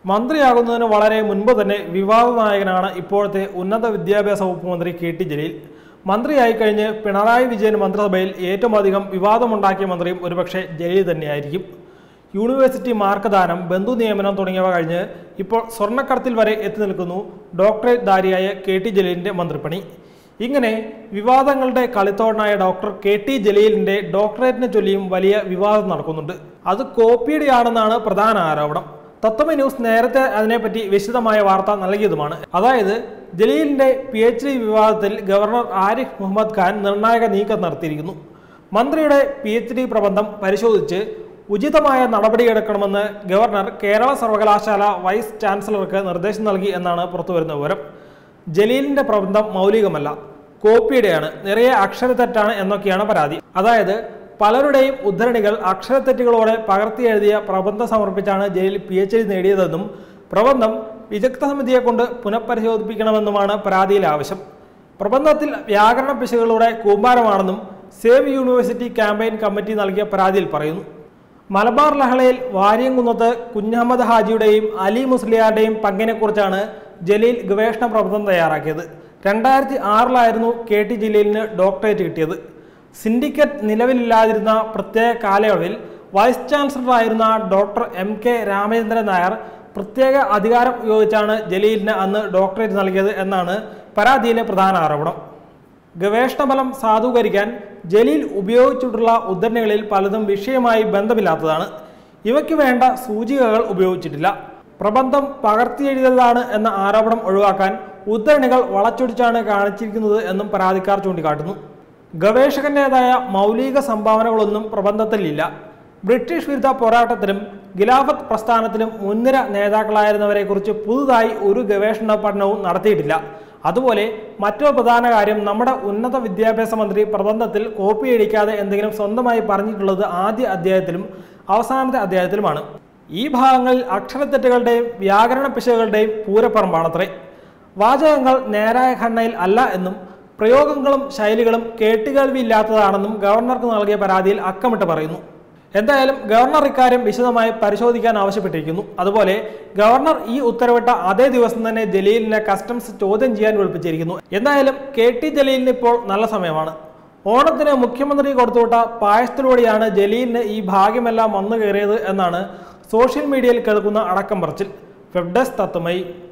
മന്ത്രിയാകുന്നതിന് വളരെ മുൻപ് തന്നെ വിവാദ നായകനാണ് ഇപ്പോഴത്തെ ഉന്നത വിദ്യാഭ്യാസ വകുപ്പ് മന്ത്രി കെ ടി ജലീൽ മന്ത്രിയായി കഴിഞ്ഞ് പിണറായി വിജയൻ മന്ത്രിസഭയിൽ ഏറ്റവും അധികം വിവാദമുണ്ടാക്കിയ മന്ത്രിയും ഒരുപക്ഷെ ജലീൽ തന്നെയായിരിക്കും യൂണിവേഴ്സിറ്റി മാർക്കദാനം ബന്ധു നിയമനം തുടങ്ങിയവ കഴിഞ്ഞ് ഇപ്പോൾ സ്വർണ്ണക്കടത്തിൽ വരെ എത്തി നിൽക്കുന്നു ഡോക്ടറേറ്റ് ധാരിയായ കെ ടി ജലീലിന്റെ മന്ത്രിപ്പണി ഇങ്ങനെ വിവാദങ്ങളുടെ കളിത്തോടനായ ഡോക്ടർ കെ ടി ജലീലിന്റെ ഡോക്ടറേറ്റിനെ ചൊല്ലിയും വലിയ വിവാദം നടക്കുന്നുണ്ട് അത് കോപ്പിയുടെയാണെന്നാണ് പ്രധാന ആരോപണം തത്വമ ന്യൂസ് നേരത്തെ അതിനെപ്പറ്റി വിശദമായ വാർത്ത നൽകിയതുമാണ് അതായത് ജലീലിന്റെ പി എച്ച് ഡി വിവാദത്തിൽ ഗവർണർ ആരിഫ് മുഹമ്മദ് ഖാൻ നിർണായക നീക്കം നടത്തിയിരിക്കുന്നു മന്ത്രിയുടെ പി എച്ച് ഡി പ്രബന്ധം പരിശോധിച്ച് ഉചിതമായ നടപടിയെടുക്കണമെന്ന് ഗവർണർ കേരള സർവകലാശാല വൈസ് ചാൻസലർക്ക് നിർദ്ദേശം നൽകി എന്നാണ് പുറത്തുവരുന്ന വിവരം ജലീലിന്റെ പ്രബന്ധം മൗലികമല്ല കോപ്പിയുടെയാണ് നിറയെ അക്ഷരത്തെറ്റാണ് എന്നൊക്കെയാണ് പരാതി അതായത് പലരുടെയും ഉദ്ധരണികൾ അക്ഷരത്തെറ്റുകളോടെ പകർത്തി എഴുതിയ പ്രബന്ധം സമർപ്പിച്ചാണ് ജലീൽ പി എച്ച് ഡി നേടിയതെന്നും പ്രബന്ധം വിദഗ്ധ സമിതിയെ കൊണ്ട് പുനഃപരിശോധിപ്പിക്കണമെന്നുമാണ് പരാതിയിലെ ആവശ്യം പ്രബന്ധത്തിൽ വ്യാകരണ പിശകുകളുടെ കൂമ്പാരമാണെന്നും സേവ് യൂണിവേഴ്സിറ്റി ക്യാമ്പയിൻ കമ്മിറ്റി നൽകിയ പരാതിയിൽ പറയുന്നു മലബാർ ലഹളയിൽ വാര്യംകുന്നത്ത് കുഞ്ഞഹമ്മദ് ഹാജിയുടെയും അലി മുസ്ലിയാരുടെയും പങ്കിനെക്കുറിച്ചാണ് ജലീൽ ഗവേഷണ പ്രബന്ധം തയ്യാറാക്കിയത് രണ്ടായിരത്തി ആറിലായിരുന്നു കെ ടി ജലീലിന് ഡോക്ടറേറ്റ് കിട്ടിയത് സിൻഡിക്കേറ്റ് നിലവിലില്ലാതിരുന്ന പ്രത്യേക കാലയളവിൽ വൈസ് ചാൻസലറായിരുന്ന doctor M K Ramachandran Nair പ്രത്യേക അധികാരം ഉപയോഗിച്ചാണ് ജലീലിന് അന്ന് ഡോക്ടറേറ്റ് നൽകിയത് എന്നാണ് പരാതിയിലെ പ്രധാന ആരോപണം ഗവേഷണഫലം സാധൂകരിക്കാൻ ജലീൽ ഉപയോഗിച്ചിട്ടുള്ള ഉദ്ധരണികളിൽ പലതും വിഷയമായി ബന്ധമില്ലാത്തതാണ് ഇവയ്ക്ക് വേണ്ട സൂചികകൾ ഉപയോഗിച്ചിട്ടില്ല പ്രബന്ധം പകർത്തിയെഴുതിയതാണ് എന്ന ആരോപണം ഒഴിവാക്കാൻ ഉദ്ധരണികൾ വളച്ചൊടിച്ചാണ് കാണിച്ചിരിക്കുന്നത് എന്നും പരാതിക്കാർ ചൂണ്ടിക്കാട്ടുന്നു ഗവേഷകന്റേതായ മൗലിക സംഭാവനകളൊന്നും പ്രബന്ധത്തിലില്ല ബ്രിട്ടീഷ് വിരുദ്ധ പോരാട്ടത്തിലും ഖിലാഫത്ത് പ്രസ്ഥാനത്തിലും മുൻനിര നേതാക്കളായിരുന്നവരെക്കുറിച്ച് പുതുതായി ഒരു ഗവേഷണ പഠനവും നടത്തിയിട്ടില്ല അതുപോലെ മറ്റൊരു പ്രധാന കാര്യം നമ്മുടെ ഉന്നത വിദ്യാഭ്യാസ മന്ത്രി പ്രബന്ധത്തിൽ കോപ്പിയടിക്കാതെ എന്തെങ്കിലും സ്വന്തമായി പറഞ്ഞിട്ടുള്ളത് ആദ്യ അധ്യായത്തിലും അവസാനത്തെ അധ്യായത്തിലുമാണ് ഈ ഭാഗങ്ങളിൽ അക്ഷരത്തെറ്റുകളുടെയും വ്യാകരണ പിശകുകളുടെയും പൂരപ്പറമ്പാണത്രേ വാചകങ്ങൾ നേരായ ഘടനയിൽ അല്ല എന്നും പ്രയോഗങ്ങളും ശൈലികളും കേട്ടുകേൾവിയില്ലാത്തതാണെന്നും ഗവർണർക്ക് നൽകിയ പരാതിയിൽ അക്കമിട്ട് പറയുന്നു എന്തായാലും ഗവർണർ ഇക്കാര്യം വിശദമായി പരിശോധിക്കാൻ ആവശ്യപ്പെട്ടിരിക്കുന്നു അതുപോലെ ഗവർണർ ഈ ഉത്തരവിട്ട അതേ ദിവസം തന്നെ ജലീലിനെ കസ്റ്റംസ് ചോദ്യം ചെയ്യാൻ വിളിപ്പിച്ചിരിക്കുന്നു എന്തായാലും കെ ടി ജലീലിന് ഇപ്പോൾ നല്ല സമയമാണ് ഓണത്തിന് മുഖ്യമന്ത്രി കൊടുത്തുവിട്ട പായസത്തിലൂടെയാണ് ജലീലിന് ഈ ഭാഗ്യമെല്ലാം വന്നു കയറിയത് എന്നാണ് സോഷ്യൽ മീഡിയയിൽ കേൾക്കുന്ന അടക്കം പറച്ചിൽ വെബ് ഡെസ്ക് തത്തുമൈ